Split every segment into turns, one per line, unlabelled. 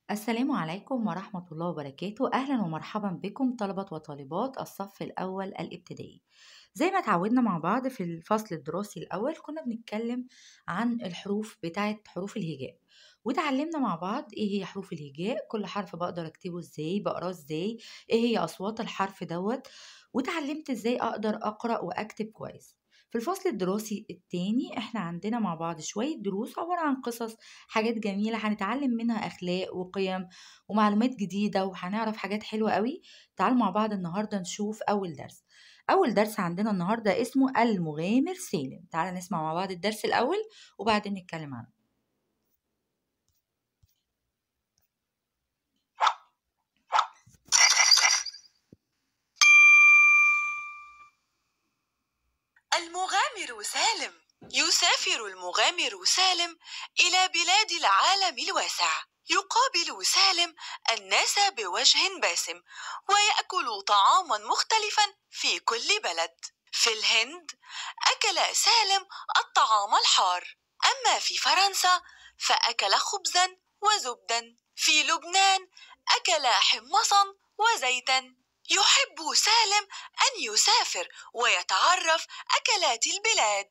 السلام عليكم ورحمة الله وبركاته أهلا ومرحبا بكم طلبة وطالبات الصف الأول الابتدائي زي ما اتعودنا مع بعض في الفصل الدراسي الأول كنا بنتكلم عن الحروف بتاعة حروف الهجاء وتعلمنا مع بعض ايه هي حروف الهجاء كل حرف بقدر اكتبه ازاي بقراه ازاي ايه هي اصوات الحرف دوت وتعلمت ازاي اقدر اقرا واكتب كويس في الفصل الدراسي التاني احنا عندنا مع بعض شوية دروس عبارة عن قصص حاجات جميلة هنتعلم منها أخلاق وقيم ومعلومات جديدة وهنعرف حاجات حلوة قوي تعالوا مع بعض النهاردة نشوف أول درس أول درس عندنا النهاردة اسمه المغامر سالم تعالى نسمع مع بعض الدرس الأول وبعدين نتكلم عنه
المغامر سالم يسافر المغامر سالم إلى بلاد العالم الواسع يقابل سالم الناس بوجه باسم ويأكل طعاما مختلفا في كل بلد في الهند أكل سالم الطعام الحار أما في فرنسا فأكل خبزا وزبدا في لبنان أكل حمصا وزيتا يحب سالم أن يسافر ويتعرف أكلات البلاد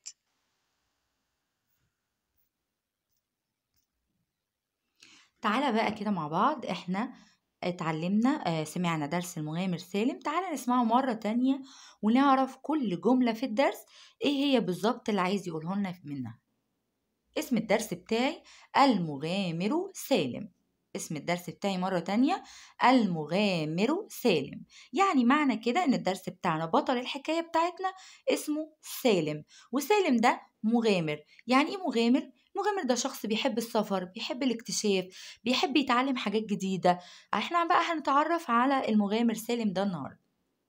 تعالى بقى كده مع بعض احنا اتعلمنا آه، سمعنا درس المغامر سالم تعالى نسمعه مرة تانية ونعرف كل جملة في الدرس ايه هي بالظبط اللي عايز يقوله لنا منها اسم الدرس بتاعي المغامر سالم اسم الدرس بتاعي مرة تانية المغامر سالم يعني معنى كده ان الدرس بتاعنا بطل الحكاية بتاعتنا اسمه سالم وسالم ده مغامر يعني ايه مغامر؟ مغامر ده شخص بيحب السفر بيحب الاكتشاف بيحب يتعلم حاجات جديدة احنا بقى هنتعرف على المغامر سالم ده النهاردة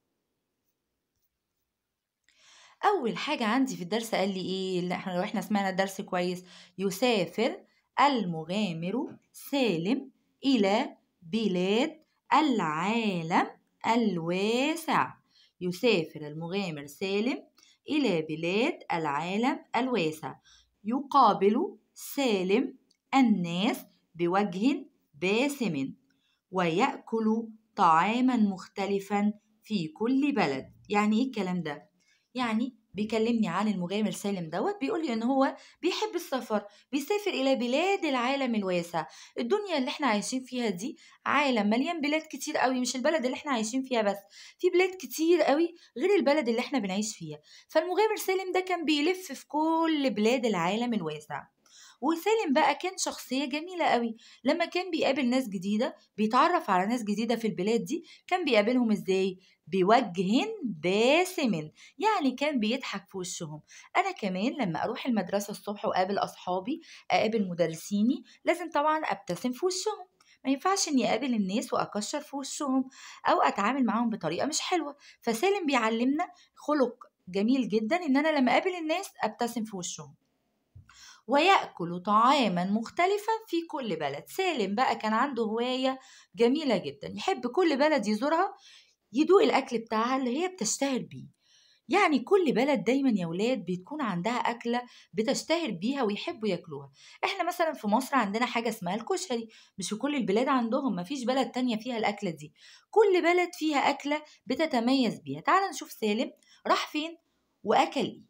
أول حاجة عندي في الدرس قال لي إيه اللي احنا لو احنا سمعنا الدرس كويس يسافر المغامر سالم إلى بلاد العالم الواسع يسافر المغامر سالم إلى بلاد العالم الواسع يقابل سالم الناس بوجه باسم ويأكل طعاما مختلفا في كل بلد يعني ايه الكلام ده يعني بيكلمني عن المغامر سالم دوت بيقول لي ان هو بيحب السفر بيسافر الى بلاد العالم الواسع الدنيا اللي احنا عايشين فيها دي عالم مليان بلاد كتير قوي مش البلد اللي احنا عايشين فيها بس في بلاد كتير قوي غير البلد اللي احنا بنعيش فيها فالمغامر سالم ده كان بيلف في كل بلاد العالم الواسع وسالم بقى كان شخصية جميلة قوي لما كان بيقابل ناس جديدة بيتعرف على ناس جديدة في البلاد دي كان بيقابلهم ازاي بوجه باسم يعني كان بيضحك في وشهم انا كمان لما اروح المدرسة الصبح واقابل اصحابي اقابل مدرسيني لازم طبعا ابتسم في وشهم ما ينفعش اني اقابل الناس واكشر في وشهم او اتعامل معاهم بطريقه مش حلوه فسالم بيعلمنا خلق جميل جدا ان انا لما اقابل الناس ابتسم في وشهم ويأكل طعاما مختلفا في كل بلد سالم بقى كان عنده هواية جميلة جدا يحب كل بلد يزورها يدوق الأكل بتاعها اللي هي بتشتهر بيه يعني كل بلد دايما يا ولاد بتكون عندها أكلة بتشتهر بيها ويحبوا ياكلوها احنا مثلا في مصر عندنا حاجة اسمها الكشري مش في كل البلاد عندهم مفيش بلد تانية فيها الأكلة دي كل بلد فيها أكلة بتتميز بيها تعال نشوف سالم راح فين وأكل إيه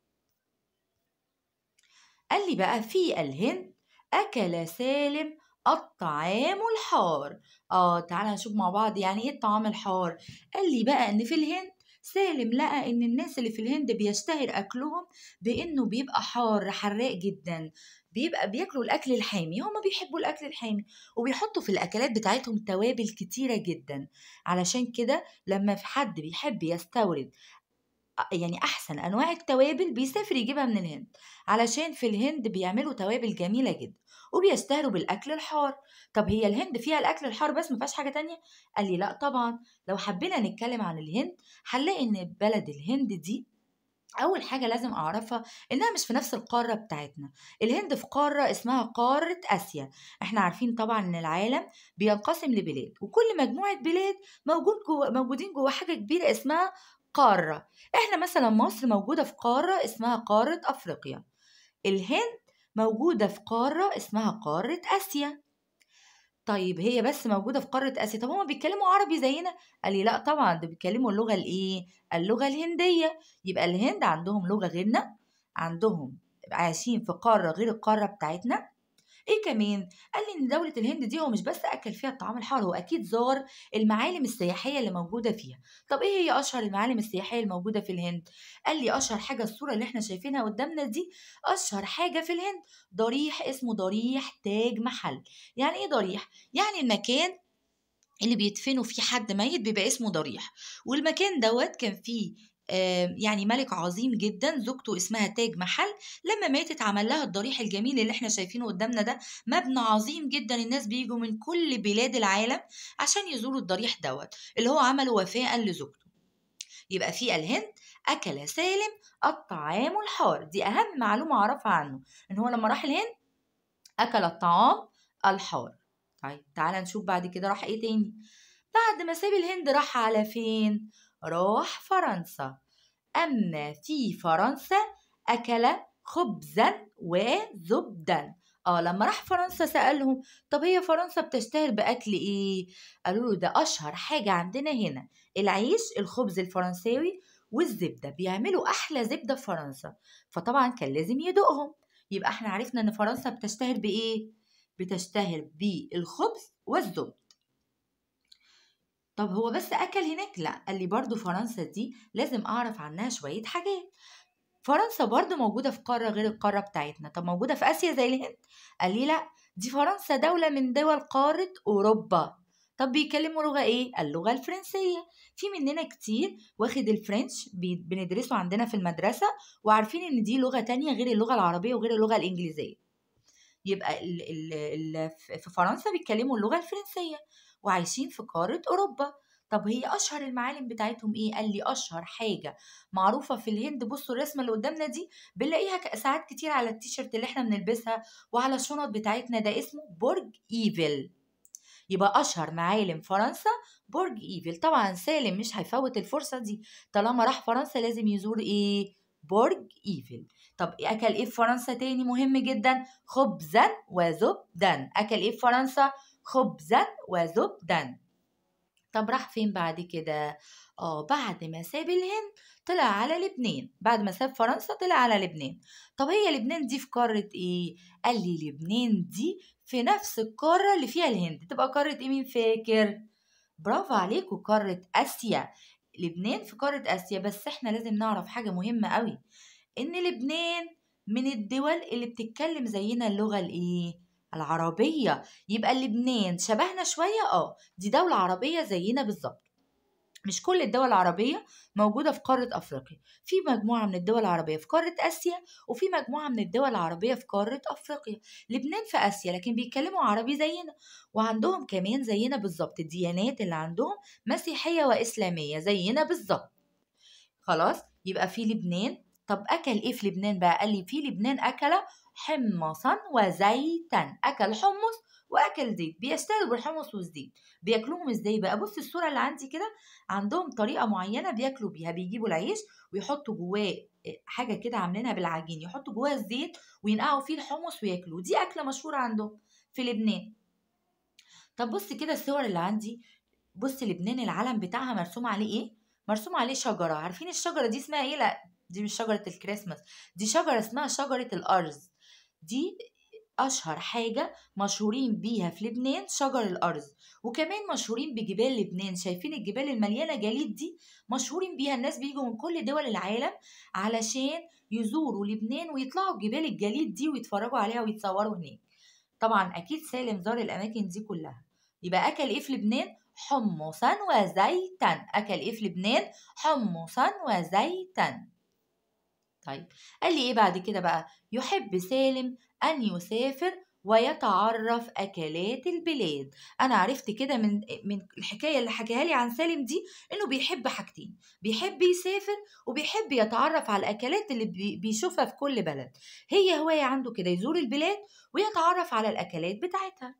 قال لي بقى في الهند أكل سالم الطعام الحار اه تعالى نشوف مع بعض يعني ايه الطعام الحار قال لي بقى ان في الهند سالم لقى ان الناس اللي في الهند بيشتهر اكلهم بانه بيبقى حار حراق جدا بيبقى بياكلوا الاكل الحامي هما بيحبوا الاكل الحامي وبيحطوا في الاكلات بتاعتهم توابل كتيره جدا علشان كده لما في حد بيحب يستورد يعني احسن انواع التوابل بيسافر يجيبها من الهند علشان في الهند بيعملوا توابل جميله جدا وبيشتهروا بالاكل الحار طب هي الهند فيها الاكل الحار بس ما فيهاش حاجه تانية قال لي لا طبعا لو حبينا نتكلم عن الهند هنلاقي ان بلد الهند دي أول حاجة لازم أعرفها إنها مش في نفس القارة بتاعتنا الهند في قارة اسمها قارة آسيا إحنا عارفين طبعا إن العالم بينقسم لبلاد وكل مجموعة بلاد موجود جوه موجودين جوه حاجة كبيرة اسمها قارة احنا مثلا مصر موجودة في قارة اسمها قارة أفريقيا الهند موجودة في قارة اسمها قارة آسيا طيب هي بس موجودة في قارة آسيا طب هما بيتكلموا عربي زينا قال لي لا طبعا ده بيتكلموا اللغة الإيه اللغة الهندية يبقى الهند عندهم لغة غيرنا عندهم عايشين في قارة غير القارة بتاعتنا ايه كمان قال لي ان دولة الهند دي هو مش بس اكل فيها الطعام الحار هو اكيد زار المعالم السياحية اللي موجودة فيها طب ايه هي اشهر المعالم السياحية الموجودة في الهند قال لي اشهر حاجة الصورة اللي احنا شايفينها قدامنا دي اشهر حاجة في الهند ضريح اسمه ضريح تاج محل يعني ايه ضريح يعني المكان اللي بيدفنوا فيه حد ميت بيبقى اسمه ضريح والمكان دوت كان فيه آه، يعني ملك عظيم جدا زوجته اسمها تاج محل لما ماتت عمل لها الضريح الجميل اللي احنا شايفينه قدامنا ده مبنى عظيم جدا الناس بيجوا من كل بلاد العالم عشان يزوروا الضريح دوت اللي هو عمله وفاء لزوجته يبقى في الهند أكل سالم الطعام الحار دي أهم معلومة أعرفها عنه إن هو لما راح الهند أكل الطعام الحار طيب تعالى نشوف بعد كده راح إيه تاني بعد ما ساب الهند راح على فين راح فرنسا أما في فرنسا أكل خبزا وزبدا اه لما راح فرنسا سألهم طب هي فرنسا بتشتهر بأكل إيه؟ قالوا له ده أشهر حاجة عندنا هنا العيش الخبز الفرنساوي والزبدة بيعملوا أحلى زبدة في فرنسا فطبعا كان لازم يدوقهم يبقى احنا عرفنا إن فرنسا بتشتهر بإيه؟ بتشتهر بالخبز والزبد طب هو بس أكل هناك؟ لأ قال لي برضو فرنسا دي لازم أعرف عنها شوية حاجات فرنسا برضو موجودة في قارة غير القارة بتاعتنا طب موجودة في آسيا زي الهند؟ قال لي لأ دي فرنسا دولة من دول قارة أوروبا طب بيتكلموا لغة إيه؟ اللغة الفرنسية في مننا كتير واخد الفرنش بي- بندرسه عندنا في المدرسة وعارفين إن دي لغة تانية غير اللغة العربية وغير اللغة الإنجليزية يبقى ال ال ال في فرنسا بيتكلموا اللغة الفرنسية وعايشين في قارة أوروبا طب هي أشهر المعالم بتاعتهم إيه؟ قال لي أشهر حاجة معروفة في الهند بصوا الرسمة اللي قدامنا دي بنلاقيها ك- ساعات كتير على التيشيرت اللي احنا بنلبسها وعلى الشنط بتاعتنا ده اسمه برج إيفل يبقى أشهر معالم فرنسا برج إيفل طبعا سالم مش هيفوت الفرصة دي طالما راح فرنسا لازم يزور إيه؟ برج إيفل طب أكل إيه في فرنسا تاني مهم جدا؟ خبزا وزبدا أكل إيه في فرنسا؟ خبزا وزبدا طب راح فين بعد كده؟ اه بعد ما ساب الهند طلع على لبنان بعد ما ساب فرنسا طلع على لبنان طب هي لبنان دي في قارة ايه؟ قال لي لبنان دي في نفس القارة اللي فيها الهند تبقى قارة ايه مين فاكر؟ برافو عليكم قارة آسيا لبنان في قارة آسيا بس احنا لازم نعرف حاجة مهمة قوي إن لبنان من الدول اللي بتتكلم زينا اللغة الإيه؟ العربية يبقى لبنان شبهنا شوية اه دي دولة عربية زينا بالظبط مش كل الدول العربية موجودة في قارة أفريقيا في مجموعة من الدول العربية في قارة آسيا وفي مجموعة من الدول العربية في قارة أفريقيا لبنان في آسيا لكن بيتكلموا عربي زينا وعندهم كمان زينا بالظبط الديانات اللي عندهم مسيحية وإسلامية زينا بالظبط خلاص يبقى في لبنان طب أكل إيه في لبنان بقى قال لي في لبنان أكل حمصا وزيتا أكل حمص واكل زيت بيشتغلوا بالحمص والزيت بياكلوهم ازاي بقى بص الصوره اللي عندي كده عندهم طريقه معينه بياكلوا بيها بيجيبوا العيش ويحطوا جواه حاجه كده عاملينها بالعجين يحطوا جواه الزيت وينقعوا فيه الحمص وياكلوه دي اكله مشهوره عندهم في لبنان طب بص كده الصور اللي عندي بص لبنان العلم بتاعها مرسوم عليه ايه مرسوم عليه شجره عارفين الشجره دي اسمها ايه لا دي مش شجره الكريسماس دي شجره اسمها شجره الارز دي أشهر حاجة مشهورين بيها في لبنان شجر الأرز وكمان مشهورين بجبال لبنان شايفين الجبال المليانة جليد دي مشهورين بيها الناس بيجوا من كل دول العالم علشان يزوروا لبنان ويطلعوا جبال الجليد دي ويتفرجوا عليها ويتصوروا هناك طبعا أكيد سالم زار الأماكن دي كلها يبقى أكل إيه في لبنان؟ حمصا وزيتا أكل إيه في لبنان؟ حمصا وزيتا طيب قال لي إيه بعد كده بقى؟ يحب سالم أن يسافر ويتعرف أكلات البلاد أنا عرفت كده من من الحكاية اللي حكاها لي عن سالم دي إنه بيحب حاجتين بيحب يسافر وبيحب يتعرف على الأكلات اللي بي- بيشوفها في كل بلد هي هواية عنده كده يزور البلاد ويتعرف على الأكلات بتاعتها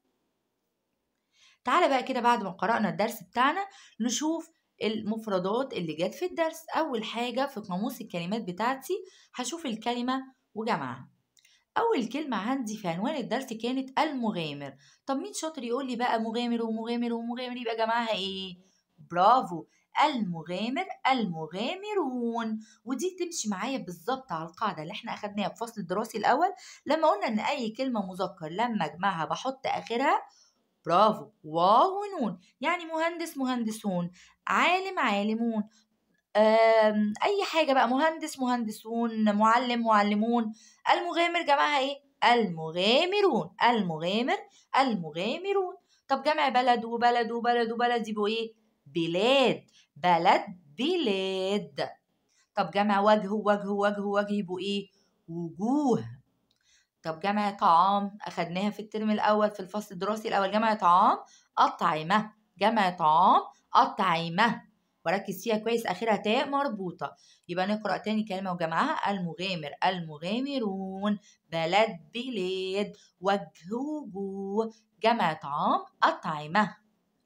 تعالى بقى كده بعد ما قرأنا الدرس بتاعنا نشوف المفردات اللي جت في الدرس أول حاجة في قاموس الكلمات بتاعتي هشوف الكلمة وجمعها أول كلمة عندي في عنوان الدرس كانت المغامر طب مين شاطر يقول لي بقى مغامر ومغامر ومغامر يبقى جماعها إيه؟ برافو المغامر المغامرون ودي تمشي معايا بالظبط على القاعدة اللي احنا أخدناها في الفصل الدراسي الأول لما قلنا إن أي كلمة مذكر لما أجمعها بحط آخرها برافو واو ونون يعني مهندس مهندسون عالم عالمون أم، اي حاجه بقى مهندس مهندسون معلم معلمون المغامر جمعها ايه المغامرون المغامر المغامرون طب جمع بلد وبلد وبلد وبلد يبقوا ايه بلاد بلد بلاد طب جمع وجه وجه وجه وجه يبقوا ايه وجوه طب جمع طعام أخدناها في الترم الأول في الفصل الدراسي الأول جمع طعام أطعمة جمع طعام أطعمة وركز فيها كويس آخرها تاء مربوطة يبقى نقرأ تاني كلمة وجمعها المغامر المغامرون بلد بلاد وجه وجوه جمع طعام أطعمة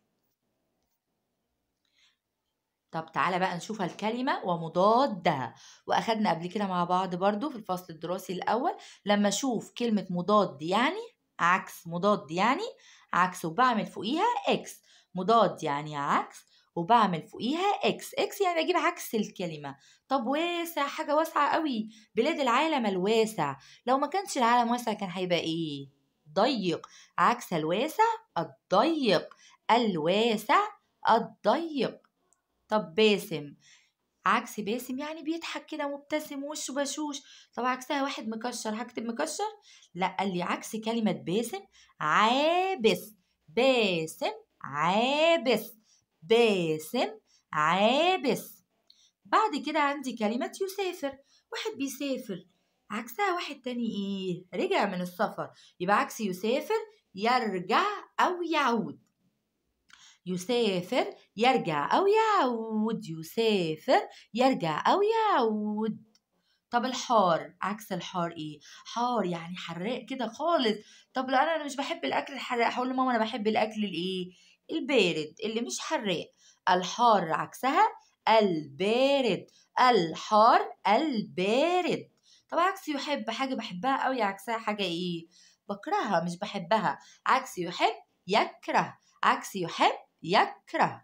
طب تعالى بقى نشوف الكلمة ومضادها وأخدنا قبل كده مع بعض برضو في الفصل الدراسي الأول لما أشوف كلمة مضاد يعني عكس مضاد يعني عكس وبعمل فوقيها إكس مضاد يعني عكس وبعمل فوقيها إكس إكس يعني بجيب عكس الكلمة طب واسع حاجة واسعة قوي بلاد العالم الواسع لو ما كانش العالم واسع كان هيبقى إيه ضيق عكس الواسع الضيق الواسع الضيق طب باسم عكس باسم يعني بيضحك كده مبتسم وشه بشوش طب عكسها واحد مكشر هكتب مكشر لا قال لي عكس كلمة باسم عابس باسم عابس باسم عابس بعد كده عندي كلمة يسافر واحد بيسافر عكسها واحد تاني ايه رجع من السفر يبقى عكس يسافر يرجع أو يعود يسافر يرجع أو يعود يسافر يرجع أو يعود طب الحار عكس الحار ايه حار يعني حراق كده خالص طب لا انا مش بحب الاكل الحراق هقول لماما انا بحب الاكل الايه البارد اللي مش حراق الحار عكسها البارد الحار البارد طب عكس يحب حاجه بحبها قوي عكسها حاجه ايه بكرهها مش بحبها عكس يحب يكره عكس يحب يكره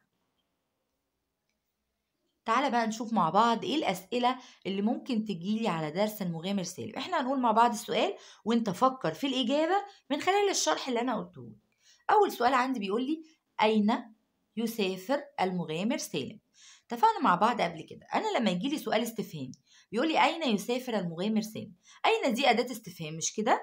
تعالى بقى نشوف مع بعض ايه الاسئله اللي ممكن تجيلي على درس المغامر سالم احنا هنقول مع بعض السؤال وانت فكر في الاجابه من خلال الشرح اللي انا قلته لك اول سؤال عندي بيقول لي اين يسافر المغامر سالم اتفقنا مع بعض قبل كده انا لما يجي لي سؤال استفهامي بيقول لي اين يسافر المغامر سالم اين دي اداه استفهام مش كده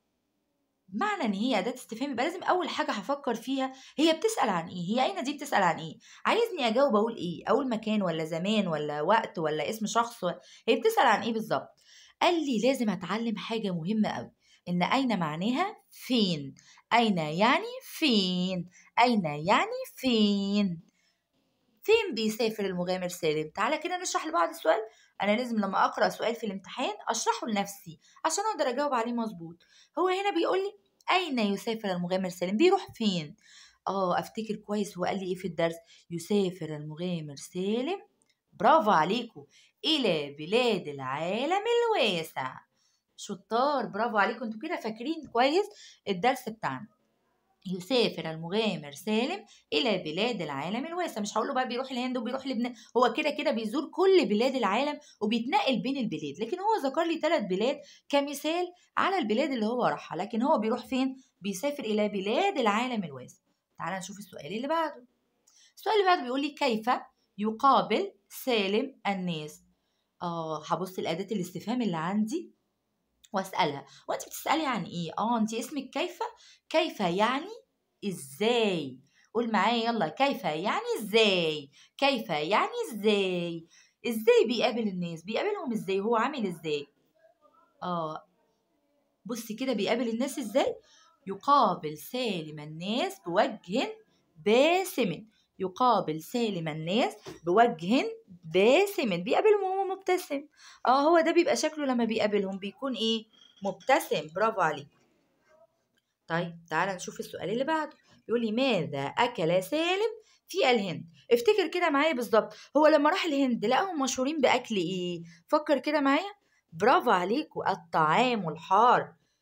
معنى ان هي اداه استفهام يبقى لازم اول حاجه هفكر فيها هي بتسال عن ايه هي اين دي بتسال عن ايه عايزني اجاوب اقول ايه اقول مكان ولا زمان ولا وقت ولا اسم شخص ولا... هي بتسال عن ايه بالظبط قال لي لازم اتعلم حاجه مهمه قوي ان اين معناها فين اين يعني فين اين يعني فين فين بيسافر المغامر سالم تعالى كده نشرح لبعض السؤال انا لازم لما اقرا سؤال في الامتحان اشرحه لنفسي عشان اقدر اجاوب عليه مظبوط هو هنا بيقول لي اين يسافر المغامر سالم بيروح فين اه افتكر كويس هو قال لي ايه في الدرس يسافر المغامر سالم برافو عليكم الى بلاد العالم الواسع شطار برافو عليكم انتوا كده فاكرين كويس الدرس بتاعنا يسافر المغامر سالم إلى بلاد العالم الواسع مش هقول له بقى بيروح الهند وبيروح لبنان هو كده كده بيزور كل بلاد العالم وبيتنقل بين البلاد لكن هو ذكر لي ثلاث بلاد كمثال على البلاد اللي هو راحها لكن هو بيروح فين بيسافر إلى بلاد العالم الواسع تعال نشوف السؤال اللي بعده السؤال اللي بعده بيقول لي كيف يقابل سالم الناس اه هبص لأداة الاستفهام اللي عندي واسالها وانت بتسالي عن ايه اه انت اسمك كيف كيف يعني ازاي قول معايا يلا كيف يعني ازاي كيف يعني ازاي ازاي بيقابل الناس بيقابلهم ازاي هو عامل ازاي اه بصي كده بيقابل الناس ازاي يقابل سالم الناس بوجه باسم يقابل سالم الناس بوجه باسم بيقابلهم وهو مبتسم اه هو ده بيبقى شكله لما بيقابلهم بيكون ايه مبتسم برافو عليك طيب تعالى نشوف السؤال اللي بعده يقول لي ماذا اكل سالم في الهند افتكر كده معايا بالظبط هو لما راح الهند لقاهم مشهورين باكل ايه فكر كده معايا برافو عليكم الطعام الحار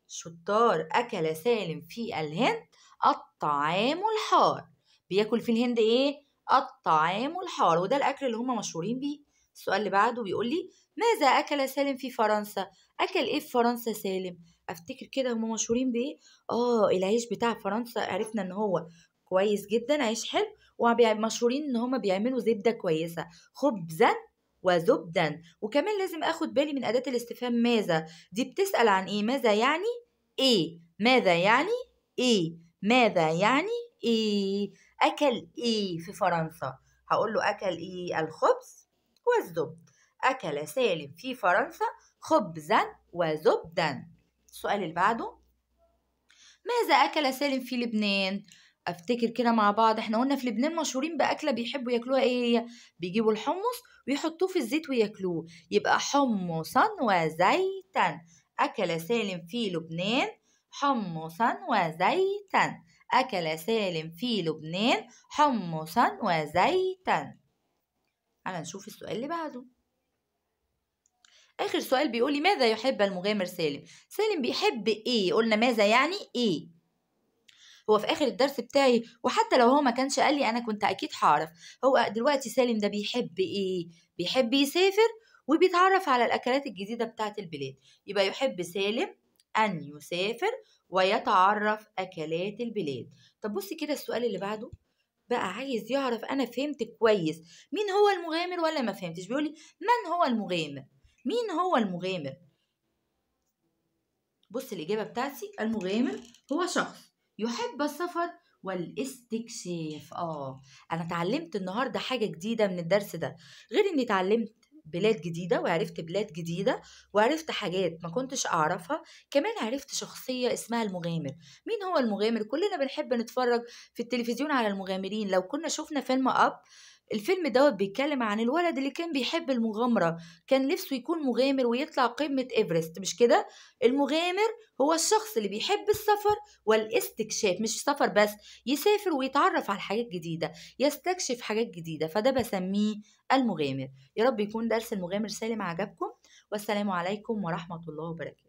شطار أكل سالم في الهند الطعام الحار بياكل في الهند إيه؟ الطعام الحار وده الأكل اللي هم مشهورين بيه السؤال اللي بعده بيقول لي ماذا أكل سالم في فرنسا؟ أكل إيه في فرنسا سالم؟ أفتكر كده هم مشهورين بإيه؟ آه العيش بتاع فرنسا عرفنا إن هو كويس جدا عيش حلو ومشهورين إن هم بيعملوا زبدة كويسة خبزا وزبدا وكمان لازم اخد بالي من اداه الاستفهام ماذا دي بتسال عن ايه ماذا يعني ايه ماذا يعني ايه ماذا يعني ايه اكل ايه في فرنسا هقول له اكل ايه الخبز والزبد اكل سالم في فرنسا خبزا وزبدا السؤال اللي بعده ماذا اكل سالم في لبنان افتكر كده مع بعض احنا قلنا في لبنان مشهورين باكله بيحبوا ياكلوها ايه هي بيجيبوا الحمص ويحطوه في الزيت وياكلوه يبقى حمصا وزيتا اكل سالم في لبنان حمصا وزيتا اكل سالم في لبنان حمصا وزيتا على نشوف السؤال اللي بعده اخر سؤال بيقول لي ماذا يحب المغامر سالم سالم بيحب ايه قلنا ماذا يعني ايه هو في اخر الدرس بتاعي وحتى لو هو ما كانش قال لي انا كنت اكيد هعرف هو دلوقتي سالم ده بيحب ايه بيحب يسافر وبيتعرف على الاكلات الجديده بتاعه البلاد يبقى يحب سالم ان يسافر ويتعرف اكلات البلاد طب بصي كده السؤال اللي بعده بقى عايز يعرف انا فهمت كويس مين هو المغامر ولا ما فهمتش بيقولي من هو المغامر مين هو المغامر بص الإجابة بتاعتي المغامر هو شخص يحب السفر والاستكشاف اه انا اتعلمت النهارده حاجه جديده من الدرس ده غير اني اتعلمت بلاد جديدة وعرفت بلاد جديدة وعرفت حاجات ما كنتش أعرفها كمان عرفت شخصية اسمها المغامر مين هو المغامر؟ كلنا بنحب نتفرج في التلفزيون على المغامرين لو كنا شفنا فيلم أب الفيلم دوت بيتكلم عن الولد اللي كان بيحب المغامرة كان نفسه يكون مغامر ويطلع قمة إيفرست مش كده؟ المغامر هو الشخص اللي بيحب السفر والاستكشاف مش سفر بس يسافر ويتعرف على حاجات جديدة يستكشف حاجات جديدة فده بسميه المغامر يا رب يكون درس المغامر سالم عجبكم والسلام عليكم ورحمة الله وبركاته